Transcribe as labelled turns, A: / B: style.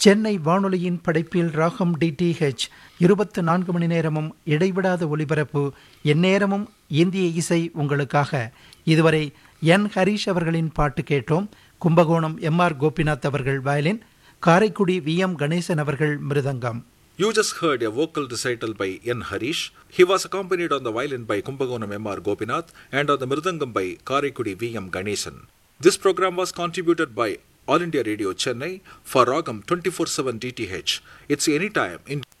A: சென்னை வானொலியின் படைப்பில் ராகம் டிடிஹெச் இருபத்து நான்கு மணி நேரமும் இடைவிடாத ஒலிபரப்பு எந்நேரமும் இந்திய இசை உங்களுக்காக இதுவரை என் ஹரீஷ் அவர்களின் பாட்டு கேட்டோம் கும்பகோணம் எம் ஆர் கோபிநாத் அவர்கள் violin Karaikudi V M Ganesan அவர்கள் mridangam
B: You just heard a vocal recital by N. Harish. He was accompanied on the violin by Kumbagonam M. R. Gopinath and on the mridangam by Karaikudi V. M. Ganesan. This program was contributed by All India Radio Chennai for Ragam 24-7 DTH. It's anytime in